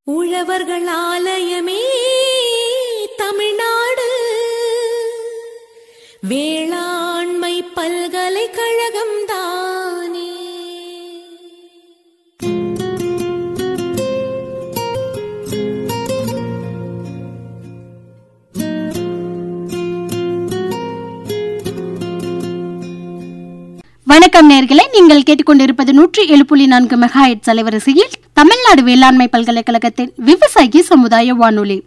உழவர்கள் ஆலயமே தமிழ்நாடு வேளாண்மை பல்கலைக்கழகம் தானே வணக்கம் நேர்களே நீங்கள் கேட்டுக்கொண்டிருப்பது நூற்றி ஏழு புள்ளி நான்கு மெகாஹெட் அலைவரிசையில் தமிழ்நாடு வேளாண்மை பல்கலைக்கழகத்தின் விவசாயி சமுதாய வானொலி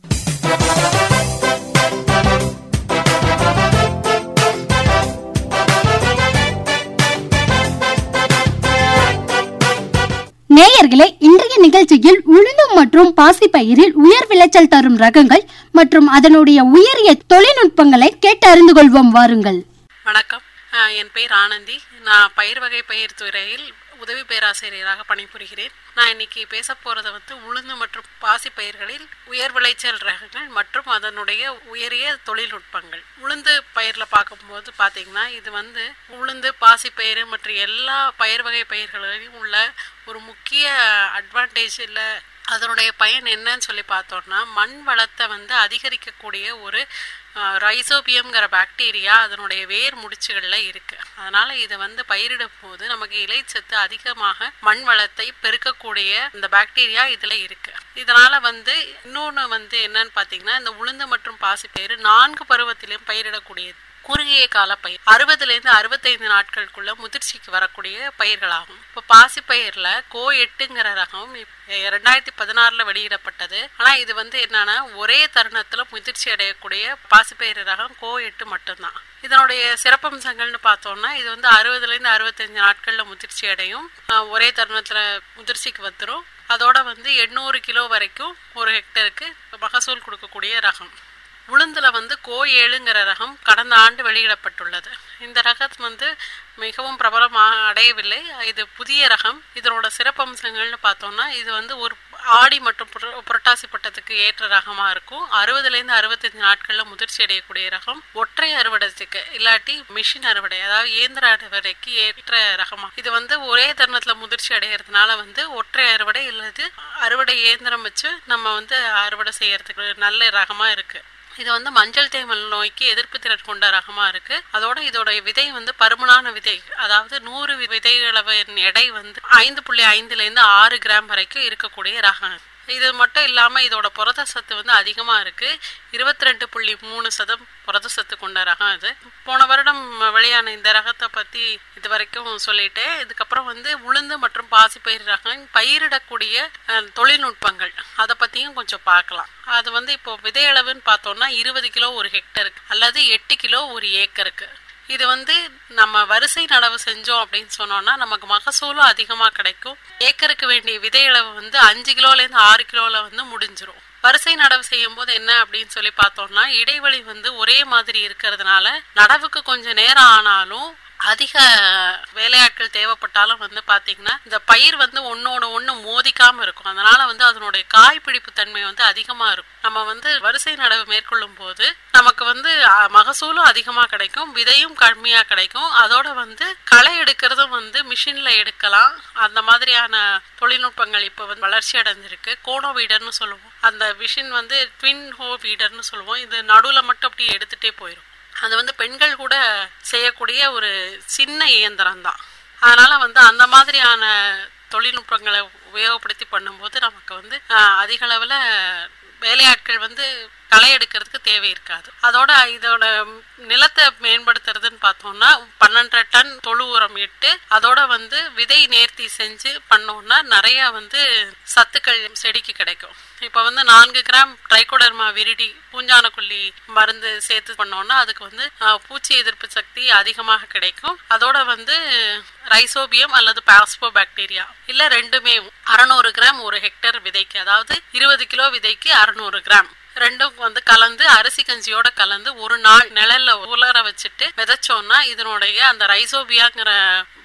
நேயர்களே இன்றைய நிகழ்ச்சியில் உளுந்து மற்றும் பாசிப்பயிரில் உயர் விளைச்சல் தரும் ரகங்கள் மற்றும் அதனுடைய உயரிய தொழில்நுட்பங்களை கேட்டு அறிந்து கொள்வோம் வாருங்கள் வணக்கம் அஹ் என் பெயர் ஆனந்தி நான் பயிர் வகை பயிர் துறையில் உதவி பேராசிரியராக பணிபுரிகிறேன் நான் இன்னைக்கு பேச போறது வந்து உளுந்து மற்றும் பாசி பயிர்களில் உயர் விளைச்சல் ரகங்கள் மற்றும் அதனுடைய உயரிய தொழில்நுட்பங்கள் உளுந்து பயிரில் பார்க்கும்போது பார்த்தீங்கன்னா இது வந்து உளுந்து பாசி பயிர் மற்றும் எல்லா பயிர் வகை பயிர்களிலும் உள்ள ஒரு முக்கிய அட்வான்டேஜ் இல்லை அதனுடைய பயன் என்னன்னு சொல்லி பார்த்தோம்னா மண் வளத்தை வந்து அதிகரிக்கக்கூடிய ஒரு ரைசோபியம்ங்கிற பாக்டீரியா அதனுடைய வேர் முடிச்சுகளில் இருக்கு அதனால இதை வந்து பயிரிடும் போது நமக்கு இலைச்சத்து அதிகமாக மண் வளத்தை பெருக்கக்கூடிய இந்த பாக்டீரியா இதுல இருக்கு இதனால வந்து இன்னொன்று வந்து என்னன்னு பார்த்தீங்கன்னா இந்த உளுந்து மற்றும் பாசிப்பயிறு நான்கு பருவத்திலும் பயிரிடக்கூடியது குறுகிய கால பயிர் அறுபதுல இருந்து அறுபத்தைந்து நாட்களுக்குள்ள முதிர்ச்சிக்கு வரக்கூடிய பயிர்களாகும் இப்போ பாசி பயிர்ல கோ எட்டுங்கிற ரகம் ரெண்டாயிரத்தி பதினாறுல வெளியிடப்பட்டது ஆனா இது வந்து என்னன்னா ஒரே தருணத்துல முதிர்ச்சி அடையக்கூடிய பாசிப்பயிர் ரகம் கோ எட்டு மட்டும்தான் இதனுடைய சிறப்பம்சங்கள்னு பார்த்தோம்னா இது வந்து அறுபதுல இருந்து அறுபத்தஞ்சு நாட்கள்ல முதிர்ச்சி அடையும் அஹ் ஒரே தருணத்துல முதிர்ச்சிக்கு வந்துடும் அதோட வந்து எண்ணூறு கிலோ வரைக்கும் ஒரு ஹெக்டருக்கு மகசூல் கொடுக்கக்கூடிய ரகம் உளுந்துல வந்து கோ ஏழுங்கிற ரகம் கடந்த ஆண்டு வெளியிடப்பட்டுள்ளது இந்த ரகம் வந்து மிகவும் பிரபலமாக அடையவில்லை இது புதிய ரகம் இதனோட சிறப்பம்சங்கள்னு பார்த்தோம்னா இது வந்து ஒரு ஆடி மற்றும் புர- புரட்டாசி பட்டத்துக்கு ஏற்ற ரகமா இருக்கும் அறுபதுலேருந்து அறுபத்தஞ்சு நாட்கள்ல முதிர்ச்சி அடையக்கூடிய ரகம் ஒற்றை அறுவடைக்கு இல்லாட்டி மிஷின் அறுவடை அதாவது இயந்திர அறுவடைக்கு ஏற்ற ரகமா இது வந்து ஒரே தருணத்துல முதிர்ச்சி அடைகிறதுனால வந்து ஒற்றை அறுவடை இல்லது அறுவடை இயந்திரம் வச்சு நம்ம வந்து அறுவடை செய்யறதுக்கு நல்ல ரகமா இருக்கு இது வந்து மஞ்சள் தேமல் நோய்க்கு எதிர்ப்பு திறன் கொண்ட ரகமா இருக்கு அதோட இதோட விதை வந்து பருமனான விதை அதாவது நூறு வி- விதைகளவின் எடை வந்து ஐந்து புள்ளி ஐந்துல இருந்து ஆறு கிராம் வரைக்கும் இருக்கக்கூடிய ரகம் இது மட்டும் இல்லாம இதோட புரத சத்து வந்து அதிகமா இருக்கு இருபத்தி ரெண்டு புள்ளி மூணு சதம் புரத சத்து கொண்ட ரகம் இது போன வருடம் வெளியான இந்த ரகத்தை பத்தி இது வரைக்கும் சொல்லிட்டேன் இதுக்கப்புறம் வந்து உளுந்து மற்றும் பாசிப்பயிர் ரகம் பயிரிடக்கூடிய அஹ், தொழில்நுட்பங்கள் அதை பத்தியும் கொஞ்சம் பார்க்கலாம் அது வந்து இப்போ விதையளவுன்னு பார்த்தோம்னா இருபது கிலோ ஒரு ஹெக்டருக்கு அல்லது எட்டு கிலோ ஒரு ஏக்கருக்கு இது வந்து நம்ம வரிசை நடவு செஞ்சோம் அப்படின்னு சொன்னோம்னா நமக்கு மகசூலும் அதிகமா கிடைக்கும் ஏக்கருக்கு வேண்டிய விதையளவு வந்து அஞ்சு கிலோல இருந்து ஆறு கிலோல வந்து முடிஞ்சிரும் வரிசை நடவு செய்யும் போது என்ன அப்படின்னு சொல்லி பார்த்தோம்னா இடைவெளி வந்து ஒரே மாதிரி இருக்கிறதுனால நடவுக்கு கொஞ்சம் நேரம் ஆனாலும் அதிக வேலையாட்கள் தேவைப்பட்டாலும் வந்து பாத்தீங்கன்னா இந்த பயிர் வந்து ஒன்னோட ஒண்ணு மோதிக்காம இருக்கும் அதனால வந்து அதனுடைய காய் பிடிப்பு தன்மை வந்து அதிகமா இருக்கும் நம்ம வந்து வரிசை நடவு மேற்கொள்ளும் போது நமக்கு வந்து அஹ், மகசூலும் அதிகமா கிடைக்கும் விதையும் கம்மியா கிடைக்கும் அதோட வந்து களை எடுக்கிறதும் வந்து மிஷின்ல எடுக்கலாம் அந்த மாதிரியான தொழில்நுட்பங்கள் இப்போ வந்து வளர்ச்சி அடைஞ்சிருக்கு கோனோ வீடர்னு சொல்லுவோம் அந்த மிஷின் வந்து ட்வின் ஹோ வீடர்னு சொல்லுவோம் இது நடுவுல மட்டும் அப்படியே எடுத்துட்டே போயிடும் அது வந்து பெண்கள் கூட செய்யக்கூடிய ஒரு சின்ன இயந்திரம் தான் அதனால வந்து அந்த மாதிரியான தொழில்நுட்பங்களை உபயோகப்படுத்தி பண்ணும்போது நமக்கு வந்து ஆஹ், அதிக அளவில் வேலையாட்கள் வந்து களை எடுக்கிறதுக்கு தேவை இருக்காது அதோட இதோட நிலத்தை மேம்படுத்துறதுன்னு பார்த்தோம்னா பன்னெண்டரை டன் தொழு உரம் இட்டு அதோட வந்து விதை நேர்த்தி செஞ்சு பண்ணோம்னா நிறைய வந்து சத்துக்கள் செடிக்கு கிடைக்கும் இப்போ வந்து நான்கு கிராம் ட்ரைகோடர்மா விரிடி பூஞ்சானக்குள்ளி மருந்து சேர்த்து பண்ணோம்னா அதுக்கு வந்து ஆஹ், பூச்சி எதிர்ப்பு சக்தி அதிகமாக கிடைக்கும் அதோட வந்து ரைசோபியம் அல்லது பாஸ்போ பாக்டீரியா இல்ல ரெண்டுமே அறநூறு கிராம் ஒரு ஹெக்டேர் விதைக்கு அதாவது இருபது கிலோ விதைக்கு அறநூறு கிராம் ரெண்டும் வந்து கலந்து அரிசி கஞ்சியோட கலந்து ஒரு நாள் நிழல்ல உலர வச்சுட்டு விதைச்சோம்னா இதனுடைய அந்த ரைசோபியாங்கிற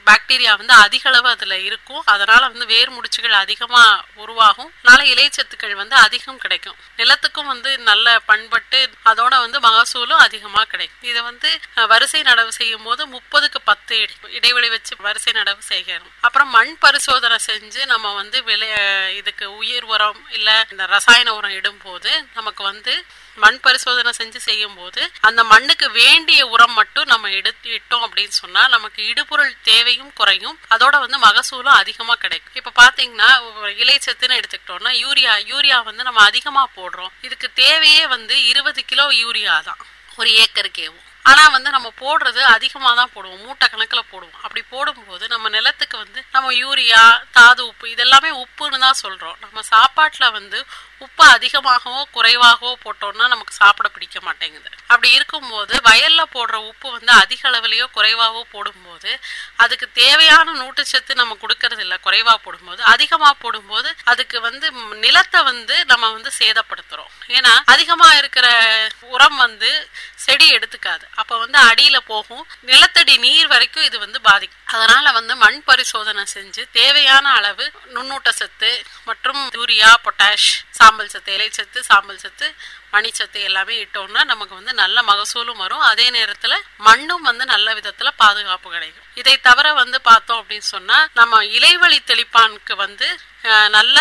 பாக்டீரியா வந்து அதிக அளவு அதுல இருக்கும் அதனால வந்து வேர் முடிச்சுகள் அதிகமா உருவாகும் அதனால இலைச்சத்துக்கள் வந்து அதிகம் கிடைக்கும் நிலத்துக்கும் வந்து நல்ல பண்பட்டு அதோட வந்து மகசூலும் அதிகமா கிடைக்கும் இதை வந்து அஹ், வரிசை நடவு செய்யும் போது முப்பதுக்கு பத்து இடை- இடைவெளி வச்சு வரிசை நடவு செய்யணும் அப்புறம் மண் பரிசோதனை செஞ்சு நம்ம வந்து விளை இதுக்கு உயிர் உரம் இல்ல இந்த ரசாயன உரம் இடும்போது நமக்கு வந்து மண் பரிசோதனை செஞ்சு செய்யும் போது அந்த மண்ணுக்கு வேண்டிய உரம் மட்டும் நம்ம எடுத்து இட்டோம் அப்படின்னு சொன்னா நமக்கு இடுபொருள் தேவையும் குறையும் அதோட வந்து மகசூலும் அதிகமா கிடைக்கும் இப்ப பாத்தீங்கன்னா ஒரு இலைச்சத்துன்னு எடுத்துக்கிட்டோம்னா யூரியா யூரியா வந்து நம்ம அதிகமா போடுறோம் இதுக்கு தேவையே வந்து இருபது கிலோ யூரியா தான் ஒரு ஏக்கருக்கேவும் ஆனா வந்து நம்ம போடுறது அதிகமா தான் போடுவோம் மூட்டை கணக்குல போடுவோம் அப்படி போடும்போது நம்ம நிலத்துக்கு வந்து நம்ம யூரியா தாது உப்பு இதெல்லாமே உப்புன்னு தான் சொல்றோம் நம்ம சாப்பாட்டுல வந்து உப்பு அதிகமாகவோ குறைவாகவோ போட்டோம்னா நமக்கு சாப்பிட பிடிக்க மாட்டேங்குது அப்படி இருக்கும்போது வயல்ல போடுற உப்பு வந்து அதிக அளவுலயோ குறைவாவோ போடும்போது அதுக்கு தேவையான நூட்டுச்சத்து நம்ம கொடுக்கறது இல்ல குறைவா போடும்போது அதிகமா போடும்போது அதுக்கு வந்து ம், நிலத்தை வந்து நம்ம வந்து சேதப்படுத்துறோம் ஏன்னா அதிகமா இருக்கிற உரம் வந்து செடி எடுத்துக்காது அப்ப வந்து அடியில போகும் நிலத்தடி நீர் வரைக்கும் இது வந்து பாதிக்கும் அதனால வந்து மண் பரிசோதனை செஞ்சு தேவையான அளவு நுண்ணூட்ட சத்து மற்றும் யூரியா பொட்டாஷ் சாம்பல் சத்து இலைச்சத்து சாம்பல் சத்து மணிச்சத்து எல்லாமே இட்டோம்னா நமக்கு வந்து நல்ல மகசூலும் வரும் அதே நேரத்துல மண்ணும் வந்து நல்ல விதத்துல பாதுகாப்பு கிடைக்கும் இதை தவிர வந்து பார்த்தோம் அப்படின்னு சொன்னா நம்ம இலைவழி தெளிப்பானுக்கு வந்து அஹ், நல்ல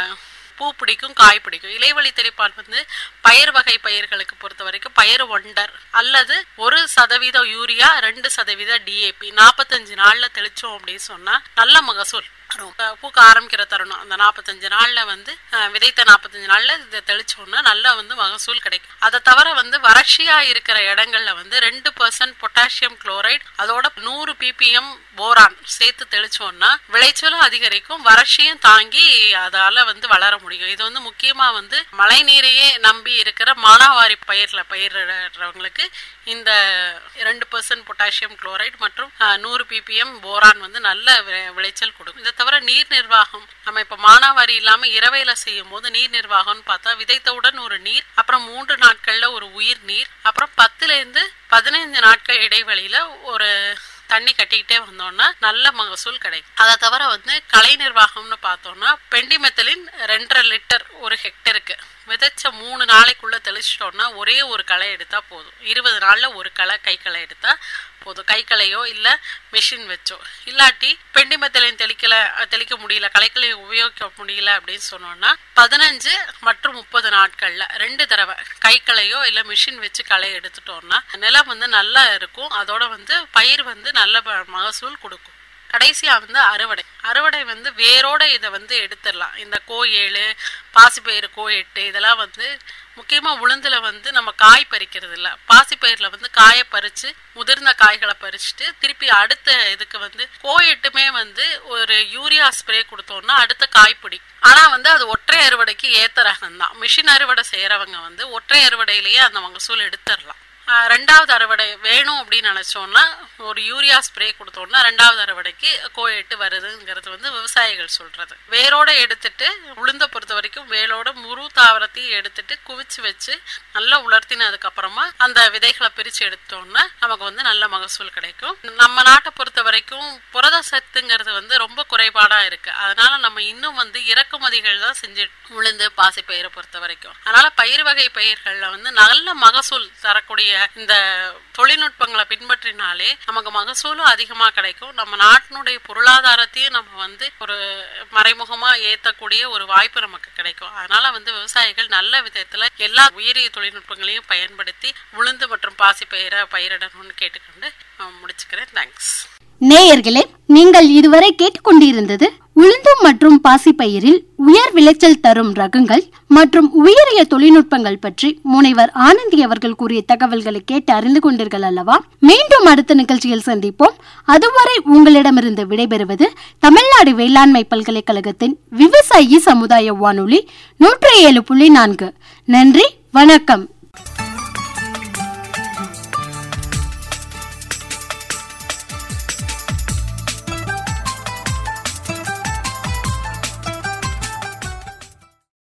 பூ பிடிக்கும் காய் பிடிக்கும் இலைவழி தெளிப்பான் வந்து பயிர் வகை பயிர்களுக்கு பொறுத்த வரைக்கும் பயிர் ஒண்டர் அல்லது ஒரு சதவீதம் யூரியா ரெண்டு சதவீதம் டிஏபி நாற்பத்தஞ்சு நாள்ல தெளிச்சோம் அப்படின்னு சொன்னா நல்ல மகசூல் வரும். அஹ் பூக்க ஆரம்பிக்கிற தருணம் அந்த நாற்பத்தஞ்சு நாள்ல வந்து அஹ், விதைத்த நாற்பத்தஞ்சு நாள்ல இதை தெளிச்சோம்னா நல்லா வந்து மகசூல் கிடைக்கும் அதை தவிர வந்து வறட்சியா இருக்கிற இடங்கள்ல வந்து ரெண்டு பர்சன்ட் பொட்டாசியம் குளோரைடு அதோட நூறு பிபிஎம் போரான் சேர்த்து தெளிச்சோம்னா விளைச்சலும் அதிகரிக்கும் வறட்சியும் தாங்கி அதால வந்து வளர முடியும் இது வந்து முக்கியமா வந்து மழை நீரையே நம்பி இருக்கிற மானாவாரி பயிர்ல பயிரிடுறவங்களுக்கு இந்த ரெண்டு பர்சன்ட் பொட்டாசியம் குளோரைடு மற்றும் அஹ், நூறு பிபிஎம் போரான் வந்து நல்ல வி- விளைச்சல் கொடுக்கும் இதை தவிர நீர் நிர்வாகம் நம்ம இப்ப மானாவாரி இல்லாம இரவையில செய்யும் போது நீர் நிர்வாகம்னு பார்த்தா விதைத்தவுடன் ஒரு நீர் அப்புறம் மூன்று நாட்கள்ல ஒரு உயிர் நீர் அப்புறம் பத்துல இருந்து பதினைந்து நாட்கள் இடைவெளியில ஒரு தண்ணி கட்டிக்கிட்டே வந்தோம்னா நல்ல மகசூல் கிடைக்கும் அதை தவிர வந்து கலை நிர்வாகம்னு பார்த்தோம்னா பெண்டிமெத்தலின் ரெண்டரை லிட்டர் ஒரு ஹெக்டருக்கு விதைச்ச மூணு நாளைக்குள்ள தெளிச்சிட்டோம்னா ஒரே ஒரு களை எடுத்தா போதும் இருபது நாள்ல ஒரு களை கை களை எடுத்தா போதும் கை களையோ இல்ல மிஷின் வச்சோ இல்லாட்டி பெண்டிமெத்தலின் தெளிக்கல தெளிக்க முடியல களைக்களை உபயோகிக்க முடியல அப்படின்னு சொன்னோம்னா பதினஞ்சு மற்றும் முப்பது நாட்கள்ல ரெண்டு தடவை கை களையோ இல்ல மிஷின் வச்சு களை எடுத்துட்டோம்னா நிலம் வந்து நல்லா இருக்கும் அதோட வந்து பயிர் வந்து நல்ல ப- மகசூல் கொடுக்கும் கடைசியா வந்து அறுவடை அறுவடை வந்து வேரோட இதை வந்து எடுத்துடலாம் இந்த கோ ஏழு பாசிப்பயிறு கோ எட்டு இதெல்லாம் வந்து முக்கியமா உளுந்துல வந்து நம்ம காய் பறிக்கிறது இல்ல பாசிப்பயிர்ல வந்து காயை பறிச்சு முதிர்ந்த காய்களை பறிச்சுட்டு திருப்பி அடுத்த இதுக்கு வந்து கோ எட்டுமே வந்து ஒரு யூரியா ஸ்ப்ரே கொடுத்தோம்னா அடுத்த காய் பிடிக்கும் ஆனா வந்து அது ஒற்றை அறுவடைக்கு ஏத்த ரகம் தான் மிஷின் அறுவடை செய்யறவங்க வந்து ஒற்றை அறுவடையிலேயே அந்த மகசூல் எடுத்துடலாம் ஆஹ் ரெண்டாவது அறுவடை வேணும் அப்படின்னு நினைச்சோம்னா ஒரு யூரியா ஸ்ப்ரே கொடுத்தோம்னா ரெண்டாவது அறுவடைக்கு கோயெட்டு வருதுங்கிறது வந்து விவசாயிகள் சொல்றது வேரோட எடுத்துட்டு உளுந்த பொறுத்த வரைக்கும் வேரோட முழு தாவரத்தையும் எடுத்துட்டு குவிச்சு வச்சு நல்லா உலர்த்தினதுக்கு அப்புறமா அந்த விதைகளை பிரிச்சு எடுத்தோம்னா நமக்கு வந்து நல்ல மகசூல் கிடைக்கும் நம்ம நாட்டை பொறுத்த வரைக்கும் புரத சத்துங்கிறது வந்து ரொம்ப குறைபாடா இருக்கு அதனால நம்ம இன்னும் வந்து இறக்குமதிகள் தான் செஞ்சு உளுந்து பாசி பயிரை பொறுத்த வரைக்கும் அதனால பயிர் வகை பயிர்கள்ல வந்து நல்ல மகசூல் தரக்கூடிய இந்த தொழில்நுட்பங்களை பின்பற்றினாலே நமக்கு மகசூலும் அதிகமா கிடைக்கும் நம்ம நாட்டினுடைய பொருளாதாரத்தையும் நம்ம வந்து ஒரு மறைமுகமா ஏத்தக்கூடிய ஒரு வாய்ப்பு நமக்கு கிடைக்கும் அதனால வந்து விவசாயிகள் நல்ல விதத்துல எல்லா உயிரிய தொழில்நுட்பங்களையும் பயன்படுத்தி உளுந்து மற்றும் பாசி பயிரை பயிரிடணும்னு கேட்டுக்கொண்டு அஹ், முடிச்சுக்கிறேன் தேங்க்ஸ் நேயர்களே நீங்கள் இதுவரை கேட்டுக்கொண்டிருந்தது உளுந்து மற்றும் பாசிப்பயிரில் உயர் விளைச்சல் தரும் ரகங்கள் மற்றும் உயரிய தொழில்நுட்பங்கள் பற்றி முனைவர் ஆனந்தி அவர்கள் கூறிய தகவல்களை கேட்டு அறிந்து கொண்டீர்கள் அல்லவா மீண்டும் அடுத்த நிகழ்ச்சியில் சந்திப்போம் அதுவரை உங்களிடமிருந்து விடைபெறுவது தமிழ்நாடு வேளாண்மை பல்கலைக்கழகத்தின் விவசாயி சமுதாய வானொலி நூற்றி ஏழு புள்ளி நான்கு நன்றி வணக்கம்